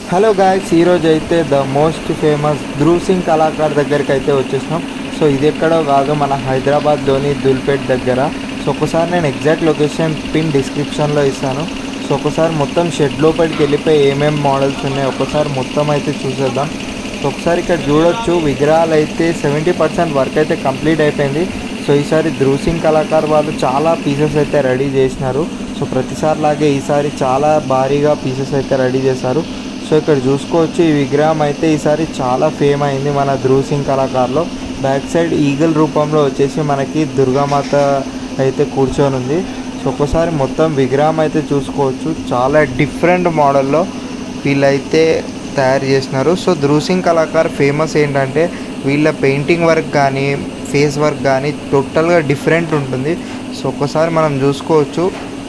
hello guys ఈరోజు అయితే the most famous Dhruv Singh Kalakar దగ్గరికి అయితే వచ్చేసినాం సో ఇది ఎక్కడో కాదు మన హైదరాబాద్లోని దుల్పేట్ దగ్గర సో ఒకసారి నేను ఎగ్జాక్ట్ లొకేషన్ పిన్ డిస్క్రిప్షన్లో ఇస్తాను సో ఒకసారి మొత్తం షెడ్ లోపలికి వెళ్ళిపోయి ఏమేమి మోడల్స్ ఉన్నాయి ఒకసారి మొత్తం అయితే చూసేద్దాం సో ఒకసారి ఇక్కడ చూడొచ్చు విగ్రహాలు అయితే సెవెంటీ పర్సెంట్ వర్క్ అయితే కంప్లీట్ అయిపోయింది సో ఈసారి ధ్రువ్ సింగ్ కళాకార్ వాళ్ళు చాలా పీసెస్ అయితే రెడీ చేసినారు సో ప్రతిసారి లాగే ఈసారి చాలా భారీగా పీసెస్ అయితే రెడీ చేశారు సో ఇక్కడ చూసుకోవచ్చు ఈ విగ్రహం అయితే ఈసారి చాలా ఫేమ్ అయింది మన ధ్రువ్ సింగ్ కళాకార్లో బ్యాక్ సైడ్ ఈగల్ రూపంలో వచ్చేసి మనకి దుర్గామాత అయితే కూర్చొని ఉంది సో ఒకసారి మొత్తం విగ్రహం అయితే చూసుకోవచ్చు చాలా డిఫరెంట్ మోడల్లో వీళ్ళైతే తయారు చేసినారు సో ధ్రువ్ సింగ్ కళాకార్ ఫేమస్ ఏంటంటే వీళ్ళ పెయింటింగ్ వర్క్ కానీ ఫేస్ వర్క్ కానీ టోటల్గా డిఫరెంట్ ఉంటుంది సో ఒకసారి మనం చూసుకోవచ్చు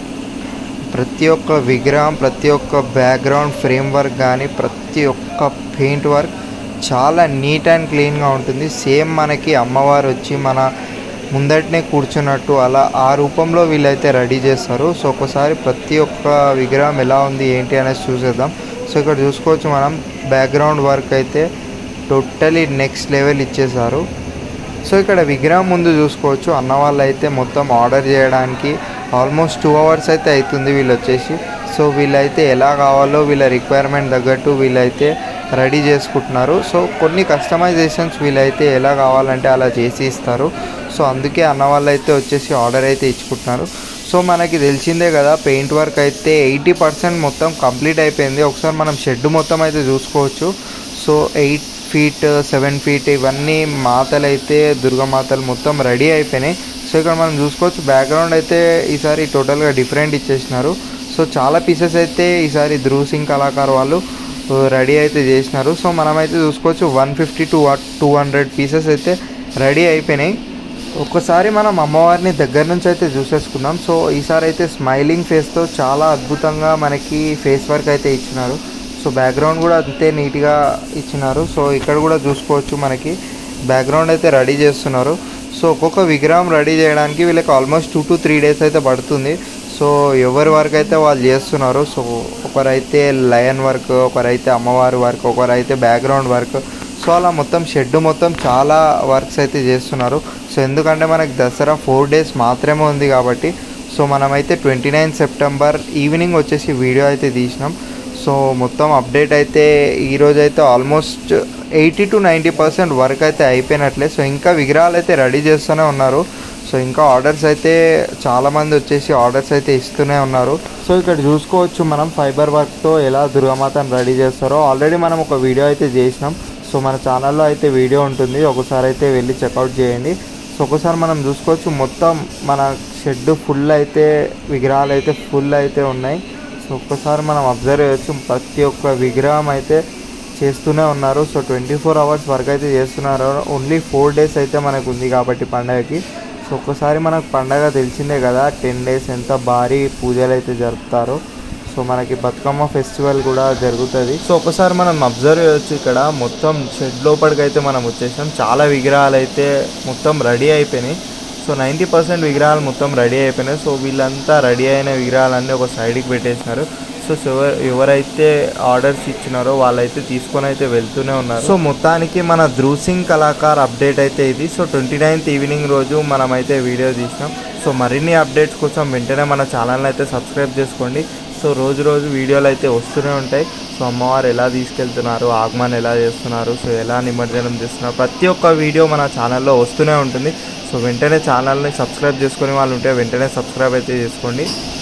ప్రతి ఒక్క విగ్రహం ప్రతి ఒక్క బ్యాక్గ్రౌండ్ ఫ్రేమ్ వర్క్ కానీ ప్రతి ఒక్క పెయింట్ వర్క్ చాలా నీట్ అండ్ క్లీన్గా ఉంటుంది సేమ్ మనకి అమ్మవారు వచ్చి మన ముందటనే కూర్చున్నట్టు అలా ఆ రూపంలో వీళ్ళైతే రెడీ చేస్తారు సో ఒకసారి ప్రతి ఒక్క విగ్రహం ఎలా ఉంది ఏంటి అనేసి చూసేద్దాం సో ఇక్కడ చూసుకోవచ్చు మనం బ్యాక్గ్రౌండ్ వర్క్ అయితే టోటలీ నెక్స్ట్ లెవెల్ ఇచ్చేసారు సో ఇక్కడ విగ్రహం ముందు చూసుకోవచ్చు అన్న వాళ్ళు అయితే మొత్తం ఆర్డర్ చేయడానికి ఆల్మోస్ట్ టూ అవర్స్ అయితే అవుతుంది వీళ్ళు వచ్చేసి సో వీళ్ళైతే ఎలా కావాలో వీళ్ళ రిక్వైర్మెంట్ తగ్గట్టు వీళ్ళైతే రెడీ చేసుకుంటున్నారు సో కొన్ని కస్టమైజేషన్స్ వీళ్ళైతే ఎలా కావాలంటే అలా చేసి ఇస్తారు సో అందుకే అన్న వాళ్ళు అయితే వచ్చేసి ఆర్డర్ అయితే ఇచ్చుకుంటున్నారు సో మనకి తెలిసిందే కదా పెయింట్ వర్క్ అయితే ఎయిటీ పర్సెంట్ మొత్తం కంప్లీట్ అయిపోయింది ఒకసారి మనం షెడ్ మొత్తం అయితే చూసుకోవచ్చు so eight feet seven feet ఇవన్నీ మాతలు అయితే దుర్గమాతలు మొత్తం రెడీ అయిపోయినాయి సో ఇక్కడ మనం చూసుకోవచ్చు బ్యాక్గ్రౌండ్ అయితే ఈసారి టోటల్గా డిఫరెంట్ ఇచ్చేసినారు సో చాలా పీసెస్ అయితే ఈసారి ధ్రువ్ సింగ్ కళాకార్ వాళ్ళు రెడీ అయితే చేసినారు సో మనమైతే చూసుకోవచ్చు one fifty to two hundred pieces అయితే రెడీ అయిపోయినాయి ఒక్కసారి మనం అమ్మవారిని దగ్గర నుంచి అయితే చూసేసుకుందాం సో ఈసారి అయితే స్మైలింగ్ ఫేస్తో చాలా అద్భుతంగా మనకి ఫేస్ వర్క్ అయితే ఇచ్చినారు సో బ్యాక్గ్రౌండ్ కూడా అంతే నీట్గా ఇచ్చినారు సో ఇక్కడ కూడా చూసుకోవచ్చు మనకి బ్యాక్గ్రౌండ్ అయితే రెడీ చేస్తున్నారు సో ఒక్కొక్క విగ్రహం రెడీ చేయడానికి వీళ్ళకి almost two to three days అయితే పడుతుంది సో ఎవరి వర్క్ అయితే వాళ్ళు చేస్తున్నారు సో ఒకరైతే లయన్ వర్క్ ఒకరైతే అమ్మవారి వర్క్ ఒకరైతే బ్యాక్గ్రౌండ్ వర్క్ సో అలా మొత్తం షెడ్ మొత్తం చాలా వర్క్స్ అయితే చేస్తున్నారు సో ఎందుకంటే మనకి దసరా ఫోర్ డేస్ మాత్రమే ఉంది కాబట్టి సో మనమైతే ట్వంటీ నైన్ సెప్టెంబర్ ఈవినింగ్ వచ్చేసి వీడియో అయితే తీసినాం సో మొత్తం అప్డేట్ అయితే ఈరోజు అయితే almost eighty to ninety percent work అయితే అయిపోయినట్లే సో ఇంకా విగ్రహాలు అయితే రెడీ చేస్తూనే ఉన్నారు సో ఇంకా ఆర్డర్స్ అయితే చాలామంది వచ్చేసి ఆర్డర్స్ అయితే ఇస్తూనే ఉన్నారు సో ఇక్కడ చూసుకోవచ్చు మనం ఫైబర్ వర్క్తో ఎలా దుర్గామాతను రెడీ చేస్తారో ఆల్రెడీ మనం ఒక వీడియో అయితే చేసినాం సో మన ఛానల్లో అయితే వీడియో ఉంటుంది ఒకసారి అయితే వెళ్ళి చెక్అవుట్ చేయండి సో ఒకసారి మనం చూసుకోవచ్చు మొత్తం మన షెడ్ ఫుల్ అయితే విగ్రహాలు అయితే ఫుల్ అయితే ఉన్నాయి సో ఒక్కసారి మనం అబ్జర్వ్ చేయొచ్చు ప్రతి ఒక్క విగ్రహం అయితే చేస్తూనే ఉన్నారు so twenty four hours work అయితే చేస్తున్నారు ఓన్లీ ఫోర్ డేస్ అయితే మనకు ఉంది కాబట్టి పండగకి సో ఒక్కసారి మనకు పండగ తెలిసిందే కదా టెన్ డేస్ ఎంత భారీ పూజలు అయితే జరుపుతారో సో మనకి బతుకమ్మ ఫెస్టివల్ కూడా జరుగుతుంది సో ఒకసారి మనం అబ్జర్వ్ చేయొచ్చు ఇక్కడ మొత్తం షెడ్ లోపలికి అయితే మనం వచ్చేసాం చాలా విగ్రహాలు అయితే మొత్తం రెడీ అయిపోయినాయి సో నైంటీ పర్సెంట్ విగ్రహాలు మొత్తం రెడీ అయిపోయినాయి సో వీళ్ళంతా రెడీ అయిన విగ్రహాలన్నీ ఒక సైడ్కి పెట్టేసినారు సో ఎవరు ఎవరైతే ఆర్డర్స్ ఇచ్చినారో వాళ్ళైతే తీసుకొని అయితే వెళ్తూనే ఉన్నారు సో మొత్తానికి మన ధ్రువ్ సింగ్ కళాకార్ అప్డేట్ అయితే ఇది సో ట్వంటీ నైన్త్ ఈవినింగ్ రోజు మనమైతే వీడియో తీసినాం సో మరిన్ని అప్డేట్స్ కోసం వెంటనే మన ఛానల్ని అయితే సబ్స్క్రైబ్ చేసుకోండి సో రోజు రోజు వీడియోలు అయితే వస్తూనే ఉంటాయి సో అమ్మవారు ఎలా తీసుకెళ్తున్నారు ఆగమన్ ఎలా చేస్తున్నారు సో ఎలా నిమజ్జనం చేస్తున్నారు ప్రతి ఒక్క వీడియో మన ఛానల్లో వస్తూనే ఉంటుంది సో వెంటనే ఛానల్ని సబ్స్క్రైబ్ చేసుకునే వాళ్ళు ఉంటే వెంటనే సబ్స్క్రైబ్ అయితే చేసుకోండి